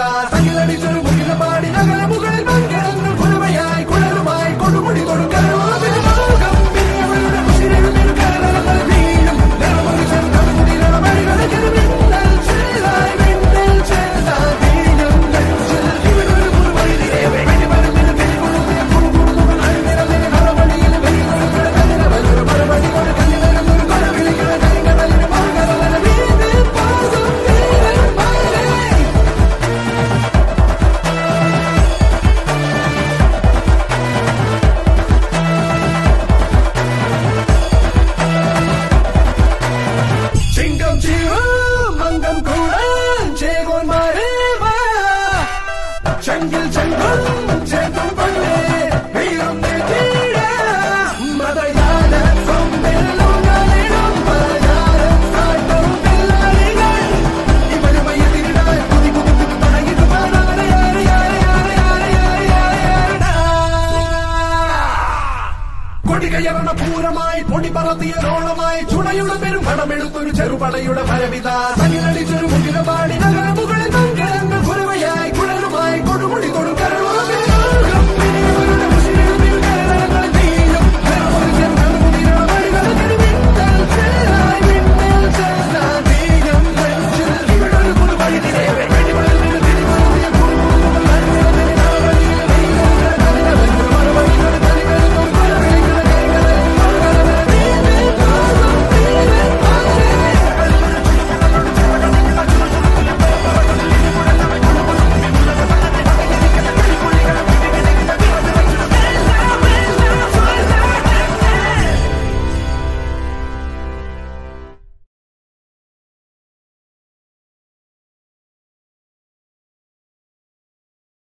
ഭരവിത തകിലടിച്ചൊരു മുകില പാടി നഗര മുകളിൽ മങ്കിടങ്ങൾ കുഴവയായി കുഴലുമായി കൊടുമുടി കൊടുക്കാൻ ചിങ്കം ചീറും മംഗം കൂടാൻ ചേകോന്മാരെ വാ ചങ്കിൽ ചങ്കും ചേർത്തും പള്ളേ വീറും നെറ്റിട മതയാന കൊമ്പെല്ലുകളിടും പലയാരം കാട്ടും പിള്ളാരികൾ ഇവരുമായി എതിരിടാൻ കുതി കുതി കുതി പടകിട്ട് പാടാതെ യാരെ യാരെ യാരെ യാരെ യാരെ യാരെ യാരെടാ. കൊടികയറണ പൂരമായി പൊടി പറത്തിയ റോളമായി ചുണയുടെ പെരും പണമെടുത്തൊരു ചെറുപടയുടെ ഭരവിത തകിലടിച്ചൊരു മുകിലപാടി